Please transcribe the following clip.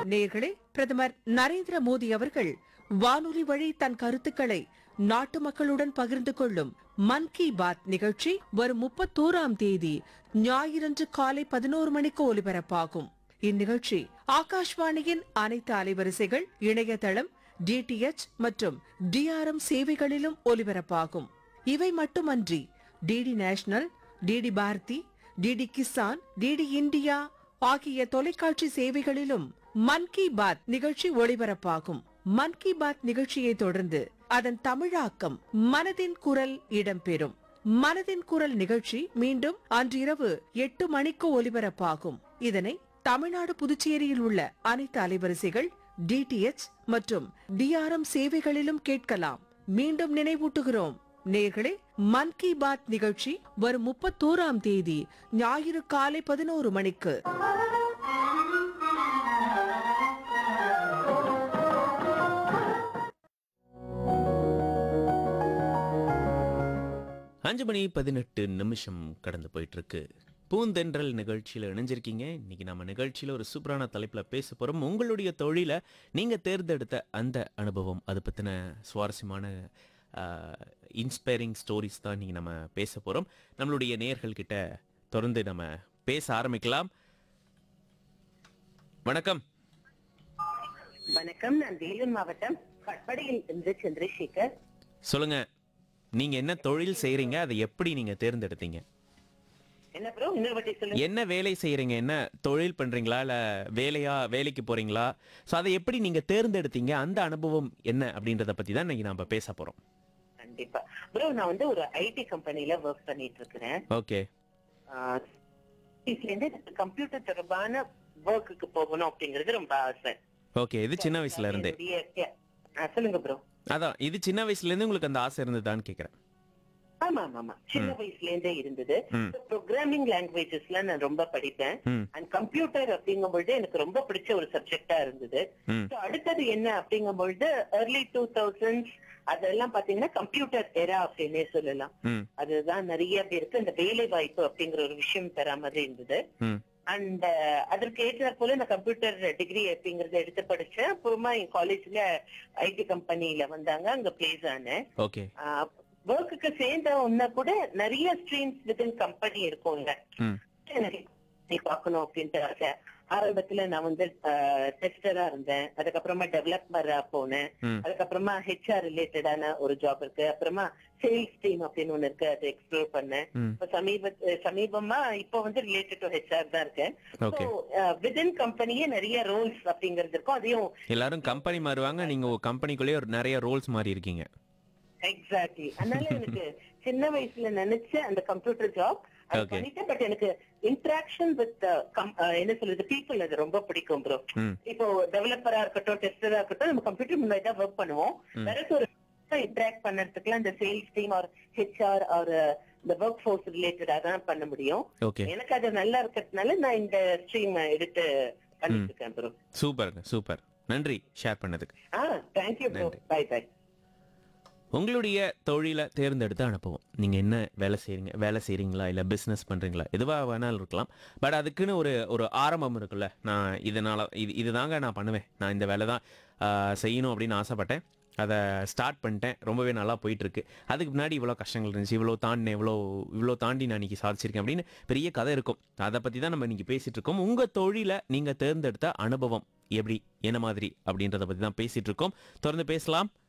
நேர்களே பிரதமர் நரேந்திர மோடி அவர்கள் வானொலி வழி தன் கருத்துக்களை நாட்டு மக்களுடன் பகிர்ந்து கொள்ளும் மன் கி பாத் நிகழ்ச்சி வரும் முப்பத்தோராம் தேதி ஞாயிறன்று காலை பதினோரு மணிக்கு ஒலிபரப்பாகும் இந்நிகழ்ச்சி ஆகாஷ்வாணியின் அனைத்து அலைவரிசைகள் இணையதளம் டிடிஎச் மற்றும் டிஆர்எம் சேவைகளிலும் ஒலிபரப்பாகும் இவை மட்டுமன்றி DD National DD Bharati DD Kisan DD India ஆகிய தொலைக்காட்சி சேவைகளிலும் மன் கி பாத் நிகழ்ச்சி ஒளிபரப்பாகும் மன் கி பாத் நிகழ்ச்சியை தொடர்ந்து அதன் தமிழாக்கம் மனதின் குரல் இடம்பெறும் மனதின் குரல் நிகழ்ச்சி மீண்டும் அன்றிரவு எட்டு மணிக்கு ஒலிபரப்பாகும் இதனை தமிழ்நாடு புதுச்சேரியில் உள்ள அனைத்து அலைவரிசைகள் டிடிஎச் மற்றும் டிஆர்எம் சேவைகளிலும் கேட்கலாம் மீண்டும் நினைவூட்டுகிறோம் நேர்களே மன் கி பாத் நிகழ்ச்சி வரும் முப்பத்தோராம் தேதி ஞாயிறு காலை பதினோரு மணிக்கு அஞ்சு மணி பதினெட்டு நிமிஷம் கடந்து போயிட்டு இருக்கு பூந்தென்றல் நிகழ்ச்சியில் இணைஞ்சிருக்கீங்க இன்னைக்கு நம்ம நிகழ்ச்சியில் ஒரு சூப்பரான தலைப்பில் பேச போகிறோம் உங்களுடைய தொழிலை நீங்கள் தேர்ந்தெடுத்த அந்த அனுபவம் அதை பற்றின சுவாரஸ்யமான இன்ஸ்பைரிங் ஸ்டோரிஸ் தான் இன்னைக்கு நம்ம பேச போகிறோம் நம்மளுடைய நேயர்கள் கிட்ட தொடர்ந்து நம்ம பேச ஆரம்பிக்கலாம் வணக்கம் வணக்கம் நான் வேலூர் மாவட்டம் கட்படியில் இருந்து சந்திரசேகர் சொல்லுங்க நீங்க என்ன தொழில் செய்றீங்க அதை எப்படி நீங்க தேர்ந்தெடுத்தீங்க என்ன ப்ரோ இன்னொரு வாட்டி சொல்லுங்க என்ன வேலை செய்யறீங்க என்ன தொழில் பண்றீங்களா இல்ல வேலையா வேலைக்கு போறீங்களா ஸோ அதை எப்படி நீங்க தேர்ந்தெடுத்தீங்க அந்த அனுபவம் என்ன அப்படின்றத பத்தி தான் இன்னைக்கு நாம பேச போறோம் கண்டிப்பா ப்ரோ நான் வந்து ஒரு ஐடி கம்பெனில ஒர்க் பண்ணிட்டு இருக்கிறேன் ஓகே ஆஹ் இதுல இருந்து எனக்கு கம்ப்யூட்டர் தொடர்பான ஒர்க்குக்கு போகணும் அப்படிங்கிறது ரொம்ப ஆசை ஓகே இது சின்ன வயசுல இருந்தே என்னுடைய- ஆஹ் சொல்லுங்க ப்ரோ அதான் இது சின்ன வயசுல இருந்து உங்களுக்கு அந்த ஆசை இருந்ததான்னு கேக்குறேன் ஆமா ஆமா ஆமா சின்ன வயசுல இருந்தே இருந்தது ம். ப்ரோக்ராமிங் லாங்குவேஜஸ்ல நான் ரொம்ப படிப்பேன் ம் அண்ட் கம்ப்யூட்டர் அப்படிங்கும் பொழுது எனக்கு ரொம்ப பிடிச்ச ஒரு சப்ஜெக்டா இருந்தது ம் So, அடுத்தது என்ன அப்படிங்கும் பொழுது ஏர்லி டூ தௌசண்ட்ஸ் அதெல்லாம் பாத்தீங்கன்னா கம்ப்யூட்டர் எரா அப்படின்னே சொல்லலாம் ம் அதுதான் நிறைய பேருக்கு இந்த வேலை வாய்ப்பு அப்படிங்கிற ஒரு விஷயம் தர மாதிரி இருந்தது ம் அண்ட் அதற்கு ஏற்ற போல நான் கம்ப்யூட்டர் டிகிரி அப்படிங்கறத எடுத்து படிச்சேன் அப்புறமா என் காலேஜ்ல ஐடி கம்பெனில வந்தாங்க அங்க பிளேஸ் ஆனேன் ஓகே ஒர்க்குக்கு சேர்ந்த உடனே கூட நிறைய ஸ்ட்ரீம்ஸ் வித்தின் கம்பெனி இருக்கும்ல ம் எனக்கு நீ பார்க்கணும் அப்படின்ட்டு ஆசை ஆரம்பத்துல நான் வந்து டெஸ்டரா இருந்தேன் அதுக்கப்புறமா டெவலப்பரா போனேன் ம் அதுக்கப்புறமா ஹெச்ஆர் ரிலேட்டடான ஒரு ஜாப் இருக்கு அப்புறமா சேல்ஸ் டீம் அப்படின்னு ஒண்ணு இருக்கு அதை எக்ஸ்ப்ளோர் பண்ணேன் ம் இப்ப சமீப சமீபமா இப்போ வந்து ரிலேட்டட் டு ஹெச்ஆர் தான் இருக்கேன் ஓகே விதின் கம்பெனியே நிறைய ரோல்ஸ் அப்படிங்கிறது இருக்கும் அதையும் எல்லாரும் கம்பெனி மாறுவாங்க நீங்க ஒரு கம்பெனிக்குள்ளேயே ஒரு நிறைய ரோல்ஸ் மாறி இருக்கீங்க எக்ஸாக்ட்லி அதனால எனக்கு சின்ன வயசுல நினைச்ச அந்த கம்ப்யூட்டர் ஜாப் Okay. பண்ணிட்டேன் பட் எனக்கு இன்டராக்ஷன் வித் என்ன சொல்றது பீப்புள் அது ரொம்ப பிடிக்கும் ப்ரோ ம் இப்போ டெவலப்பரா இருக்கட்டும் டெஸ்டரா இருக்கட்டும் நம்ம கம்ப்யூட்டர் முன்னாடி தான் ஒர்க் பண்ணுவோம் வேற ஒரு இன்டராக்ட் பண்ணறதுக்குலாம் இந்த sales team or HR or இந்த ஒர்க் ஃபோர்ஸ் ரிலேட்டடா தான் பண்ண முடியும் ஓகே எனக்கு அது நல்லா இருக்கிறதுனால நான் இந்த ஸ்ட்ரீம் எடுத்து பண்ணிட்டு இருக்கேன் ப்ரோ சூப்பருங்க சூப்பர் நன்றி ஷேர் பண்ணதுக்கு ஆ தேங்க்யூ ப்ரோ பை பை உங்களுடைய தொழிலை தேர்ந்தெடுத்து அனுப்புவோம் நீங்கள் என்ன வேலை செய்றீங்க வேலை செய்கிறீங்களா இல்லை பிஸ்னஸ் பண்ணுறீங்களா எதுவாக வேணாலும் இருக்கலாம் பட் அதுக்குன்னு ஒரு ஒரு ஆரம்பம் இருக்குல்ல நான் இதனால் இது இதுதாங்க நான் பண்ணுவேன் நான் இந்த வேலை தான் ஆஹ், செய்யணும் அப்படின்னு ஆசைப்பட்டேன் அதை ஸ்டார்ட் பண்ணிட்டேன் ரொம்பவே நல்லா போயிட்டுருக்கு அதுக்கு முன்னாடி இவ்வளோ கஷ்டங்கள் இருந்துச்சு இவ்வளோ தாண்டினேன் இவ்வளோ இவ்வளோ தாண்டி நான் இன்னைக்கு சாதிச்சிருக்கேன் அப்படின்னு பெரிய கதை இருக்கும் அதை பற்றி தான் நம்ம இன்னைக்கு பேசிகிட்டு இருக்கோம் உங்கள் தொழிலை நீங்கள் தேர்ந்தெடுத்த அனுபவம் எப்படி என்ன மாதிரி அப்படின்றத பற்றி தான் பேசிகிட்டு இருக்கோம் தொடர்ந்து பேசலாம்